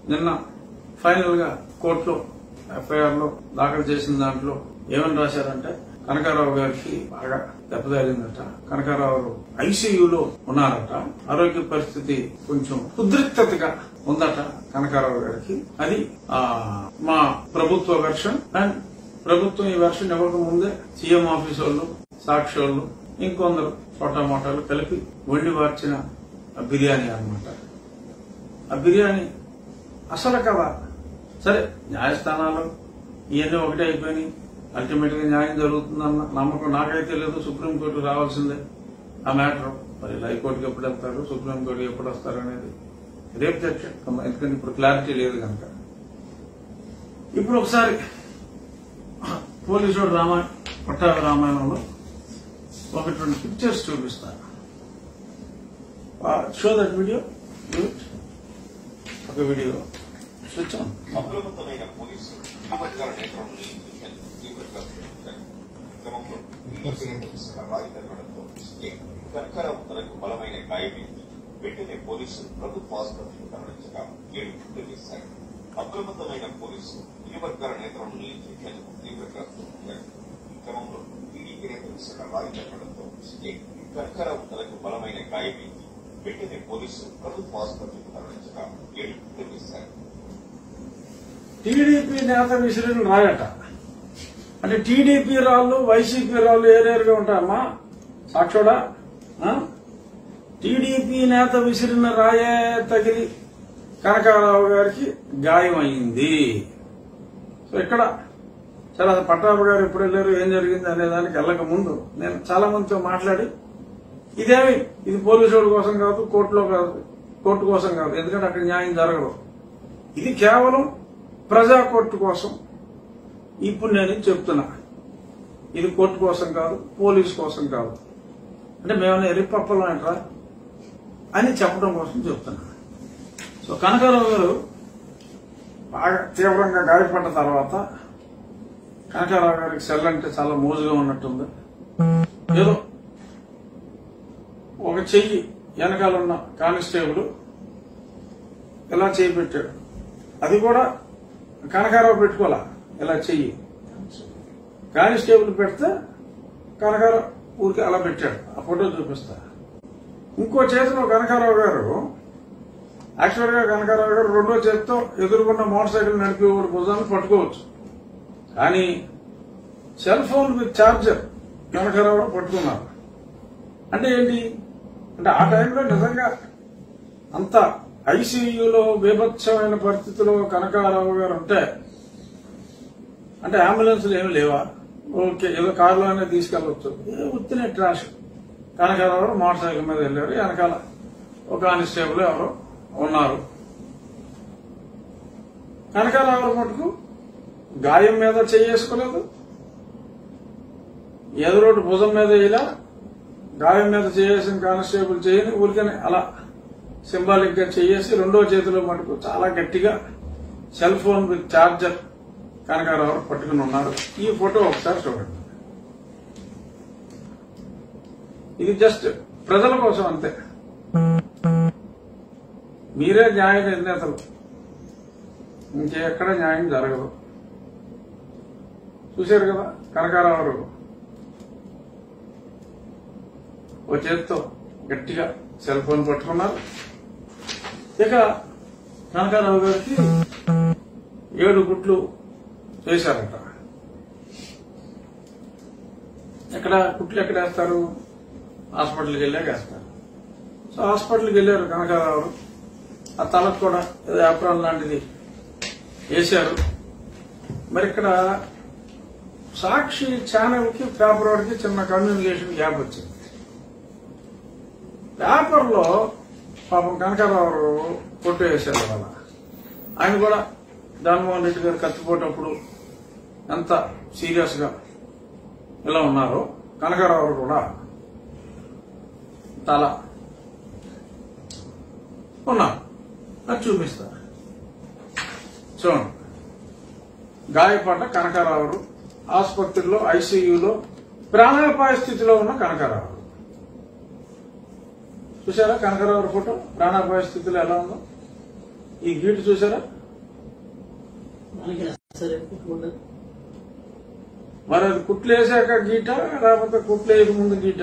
నిన్న ఫైనల్ గా కోర్టులో ఎఫ్ఐఆర్ లో దాఖలు చేసిన దాంట్లో ఏమని రాశారంటే కనకారావు గారికి బాగా దెబ్బతగిలిందట కనకారావు ఐసీయూలో ఉన్నారట ఆరోగ్య పరిస్థితి కొంచెం ఉద్రిక్తతగా ఉందట కనకారావు గారికి అది ఆ, మా ప్రభుత్వ వెర్షన్ అండ్ ప్రభుత్వం ఈ వెర్షన్ ఇవ్వక ముందే సీఎం ఆఫీస్ వాళ్ళు సాక్షి వాళ్ళు ఇంకొందరు చోటా మోటాలు కలిపి వండి వార్చిన ఆ బిర్యానీ అన్నమాట ఆ బిర్యానీ అసలు కదా సరే న్యాయస్థానాలు ఇవన్నీ ఒకటే అయిపోయినాయి అల్టిమేట్ గా న్యాయం జరుగుతుందన్న నమ్మకం నాకైతే లేదు సుప్రీంకోర్టు రావాల్సిందే ఆ మ్యాటర్ మరి హైకోర్టుకి ఎప్పుడు వెళ్తారు సుప్రీంకోర్టుకి ఎప్పుడు వస్తారు అనేది రేపు చర్చ ఎందుకంటే ఇప్పుడు క్లారిటీ లేదు కనుక ఇప్పుడు ఒకసారి పోలీసుడు రామాయణ పట్టాభి రామాయణంలో ఒకటి రెండు పిక్చర్స్ చూపిస్తాను షో దట్ వీడియో ఒక వీడియో స్విచ్ ఆన్ అప్రమత్తమైన పోలీసులు అబద్ధాల నేత్రం నియంత్రించేందుకు తీవ్రంగా ప్రయత్నించారు. క్రమంలో పోలీసులు తీసుకున్న రాయి తగలడంతో కనకరావు తనకు బలమైన గాయమైంది వెంటనే పోలీసులు ప్రభుత్వ ఆసుపత్రికి తరలించగా ఏడు గుండె వేశారు అప్రమత్తమైన పోలీసులు ఇరు వర్గాల నేతలను నియంత్రించేందుకు తీవ్రంగా ప్రయత్నించారు ఈ క్రమంలో టీడీపీ నేత తీసుకున్న రాయి తగలడంతో కనకరావు తనకు బలమైన గాయమైంది వెంటనే పోలీసులు ప్రభుత్వ ఆసుపత్రికి తరలించగా ఏడు గుండె వేశారు టీడీపీ నేత విసిరిన రాయట అంటే టీడీపీ రాళ్ళు వైసీపీ రాళ్ళు ఏరేరుగా ఉంటాయమ్మా సాక్షుడా ఆ? టీడీపీ నేత విసిరిన రాయే తగిలి కనకారావు గారికి గాయమైంది సో ఇక్కడ సరే అది పట్టాభి గారు ఎప్పుడు వెళ్ళారు ఏం జరిగింది అనే దానికి వెళ్ళక ముందు నేను చాలా మందితో మాట్లాడి ఇదేమి ఇది పోలీసు వాడి కోసం కాదు కోర్టులో కాదు కోర్టు కోసం కాదు ఎందుకంటే అక్కడ న్యాయం జరగదు ఇది కేవలం ప్రజా కోర్టు కోసం ఇప్పుడు నేను ఇది చెప్తున్నా ఇది కోర్టు కోసం కాదు పోలీసు కోసం కాదు అంటే మేమన్నా ఎరిపప్పలం అంటారా అని చెప్పడం కోసం చెప్తున్నా సో కనకారావు గారు బాగా తీవ్రంగా గాయపడ్డ తర్వాత కనకారావు గారికి సెల్ అంటే చాలా మోజుగా ఉన్నట్టుంది ఏదో ఒక చెయ్యి వెనకాల ఉన్న కానిస్టేబుల్ ఇలా చేయి పెట్టాడు అది కూడా కనకారావు పెట్టుకోవాలా ఇలా చెయ్యి కానిస్టేబుల్ పెడితే కనకారావు ఊరికి అలా పెట్టాడు ఆ ఫోటో చూపిస్తా ఇంకో చేతిలో కనకారావు గారు యాక్చువల్ గా కనకారావు గారు రెండో చేతితో ఎదురుకున్న మోటార్ సైకిల్ నడిపేవాడు భుజాన్ని పట్టుకోవచ్చు కానీ cell phone with charger Kanakarao పట్టుకున్నారు అంటే ఏంటి అంటే ఆ టైంలో నిజంగా అంత ఐసీయూలో బీభత్సమైన పరిస్థితిలో కనకారావు గారు ఉంటే అంటే అంబులెన్స్లు ఏమి లేవా ఓకే ఏదో కారులోనే తీసుకెళ్ళవచ్చు ఏ ఉత్తినే ట్రాష్ కనకారావు గారు మోటార్ సైకిల్ మీద వెళ్ళారు వెనకాల ఒక కానిస్టేబుల్ ఎవరో ఉన్నారు కనకారావు గారు మటుకు గాయం మీద చేసుకోలేదు ఎదురోటి భుజం మీద ఇలా గాయం మీద చేసిన కానిస్టేబుల్ చేయని ఊరికనే అలా సింబాలిక్ గా చేసి రెండో చేతిలో మటుకు చాలా గట్టిగా cell phone with charger Kanakarao పట్టుకుని ఉన్నారు ఈ ఫోటో ఒకసారి చూడండి ఇది జస్ట్ ప్రజల కోసం అంతే మీరే న్యాయ నిర్ణేతలు ఇంకెక్కడ న్యాయం జరగదు చూశారు కదా కనకారావు ఓ చేతితో గట్టిగా సెల్ ఫోన్ పట్టుకున్నారు ఇక కనకారావు గారికి ఏడు గుట్లు వేశారట ఎక్కడ కుట్లు ఎక్కడ వేస్తారు హాస్పిటల్కి వెళ్ళాక వేస్తారు సో హాస్పిటల్కి వెళ్ళారు కనకారావు ఆ తలకు కూడా ఏదో ఏప్రాన్ లాంటిది వేశారు మరి ఇక్కడ సాక్షి ఛానల్ కి పేపర్ వాడికి చిన్న కమ్యూనికేషన్ గ్యాప్ వచ్చింది పేపర్లో పాపం కనకారావు ఫోటో వేశారు వాళ్ళ ఆయన కూడా జగన్మోహన్ రెడ్డి గారు కత్తిపోటప్పుడు ఎంత సీరియస్ గా ఇలా ఉన్నారు కనకారావు కూడా తల ఉన్నారు అది చూపిస్తా చూడండి గాయపడ్డ కనకారావు ఆసుపత్రిలో ఐసీయూలో ప్రాణాపాయ స్థితిలో ఉన్న కనకారావు చూసారా కనకారావు ఫోటో ప్రాణాపాయ స్థితిలో ఎలా ఉందో ఈ గీటు చూసారా మనకి సరే ఉండదు మరి అది కుట్లు వేసాక గీట లేకపోతే కుట్లు వేయక ముందు గీట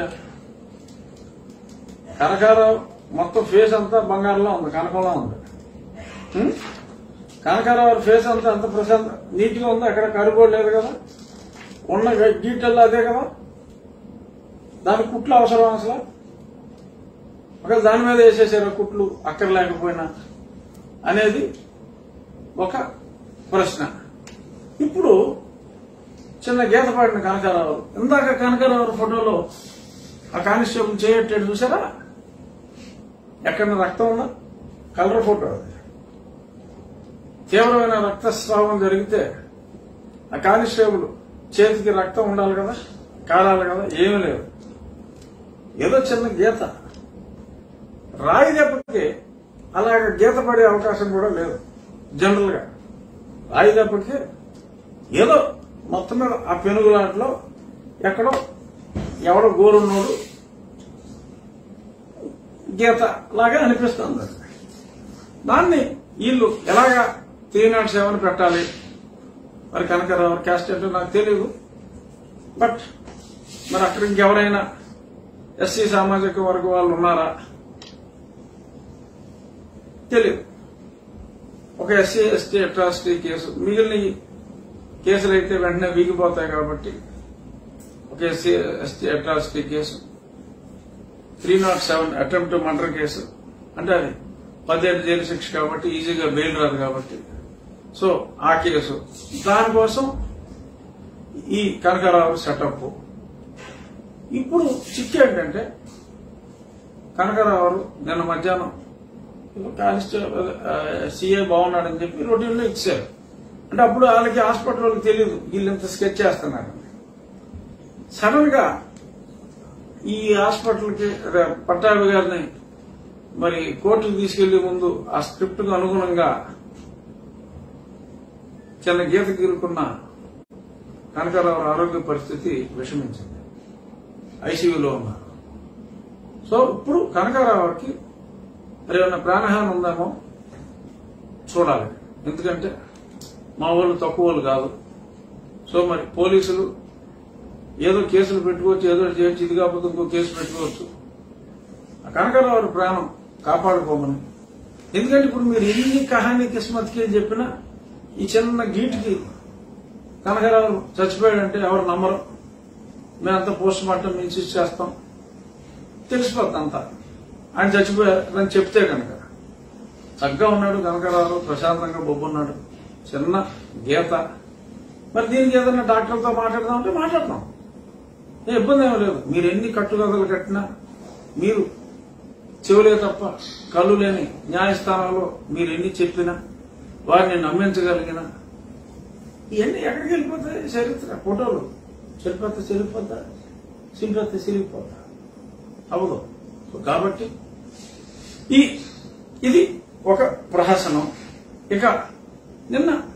కనకారావు మొత్తం ఫేస్ అంతా బంగారంలో ఉంది కనకంలో ఉంది ఉం? కనకారావు ఫేస్ అంతా అంత ప్రశాంత నీట్ గా ఉంది అక్కడ కరుగోడు లేదు కదా ఉన్న గ- గీటల్లో అదే కదా దానికి కుట్లు అవసరం అసలు ఒక దాని మీద వేసేసారు కుట్లు అక్కడ లేకపోయినా అనేది ఒక ప్రశ్న ఇప్పుడు చిన్న గీత పాడిన కనకారావు ఇందాక కనకారావు ఫోటోలో ఆ కానిస్టేబుల్ చేయట్లేదు చూసారా ఎక్కడ రక్తం ఉందా కలర్ ఫోటో అది తీవ్రమైన రక్తస్రావం జరిగితే ఆ కానిస్టేబుల్ చేతికి రక్తం ఉండాలి కదా కారాలి కదా ఏమీ లేదు ఏదో చిన్న గీత రాయి దెబ్బకి అలాగ గీత పడే అవకాశం కూడా లేదు జనరల్ గా రాయి దెబ్బకి ఏదో మొత్తం మీద ఆ పెనుగులాట్లో ఎక్కడో ఎవడో గోరున్నోడు గీత లాగా అనిపిస్తుంది అది. దాన్ని వీళ్ళు ఎలాగా త్రీ నాట్ సెవెన్ పెట్టాలి మరి కనకరావు క్యాస్ట్ ఏంటో నాకు తెలియదు బట్ మరి అక్కడ ఇంకెవరైనా ఎస్సీ సామాజిక వర్గ వాళ్ళు ఉన్నారా తెలియదు ఒక ఎస్సీ ఎస్టీ అట్రాసిటీ కేసు మిగిలిన ఈ కేసులు అయితే వెంటనే వీగిపోతాయి కాబట్టి ఒక SC ST atrocity case three not seven attempt murder case అంటే అది పదిహేడు జైలు శిక్ష కాబట్టి ఈజీగా బెయిల్ రాదు కాబట్టి సో ఆ కేసు దానికోసం ఈ కనకరావు సెటప్ ఇప్పుడు చిక్కు ఏంటంటే కనకరావు నిన్న మధ్యాహ్నం కానిస్టేబుల్ సీఏ బాగున్నాడని చెప్పి రొటీన్లో ఇచ్చారు అంటే అప్పుడు వాళ్ళకి హాస్పిటల్ వాళ్ళకి తెలియదు వీళ్ళు ఇంత స్కెచ్ చేస్తున్నారు సడన్ గా ఈ హాస్పిటల్కి అదే పట్టాభి గారిని మరి కోర్టుకు తీసుకెళ్లే ముందు ఆ స్క్రిప్ట్ కు అనుగుణంగా చిన్న గీత గీరుకున్న కనకరావు ఆరోగ్య పరిస్థితి విషమించింది ఐసీయూలో ఉన్నారు సో ఇప్పుడు కనకారావుకి మరి ఏమైనా ప్రాణహాని ఉందేమో చూడాలి ఎందుకంటే మా వాళ్ళు తక్కువ వాళ్ళు కాదు సో మరి పోలీసులు ఏదో కేసులు పెట్టుకోవచ్చు ఏదో చేయొచ్చు ఇది కాకపోతే ఇంకో కేసు పెట్టుకోవచ్చు ఆ కనకారావు ప్రాణం కాపాడుకోమని ఎందుకంటే ఇప్పుడు మీరు ఎన్ని కహానీ కిస్మత్కి చెప్పినా ఈ చిన్న గీటికి కనకారావు చచ్చిపోయాడంటే ఎవరు నమ్మరు మేమంతా పోస్ట్ మార్టం ఇన్సిస్ట్ చేస్తాం తెలిసిపోద్ది అంతా ఆయన చచ్చిపోయారని చెప్తే కనుక చక్కగా ఉన్నాడు కనకరావు ప్రశాంతంగా బొబ్బున్నాడు చిన్న గీత మరి దీనికి ఏదైనా డాక్టర్తో మాట్లాడదామంటే మాట్లాడదాం ఏ ఇబ్బంది ఏమీ లేదు మీరు ఎన్ని కట్టుకథలు కట్టినా మీరు చెవులే తప్ప కళ్ళు లేని న్యాయస్థానంలో మీరు ఎన్ని చెప్పినా వారిని నమ్మించగలిగిన ఇవన్నీ ఎక్కడికి వెళ్ళిపోతాయి చరిత్ర ఫోటోలు చెరిపోతే చెరిపోద్దా సింపతే సిరిగిపోతా అవదు సో కాబట్టి ఈ ఇది ఒక ప్రహసనం ఇక నిన్న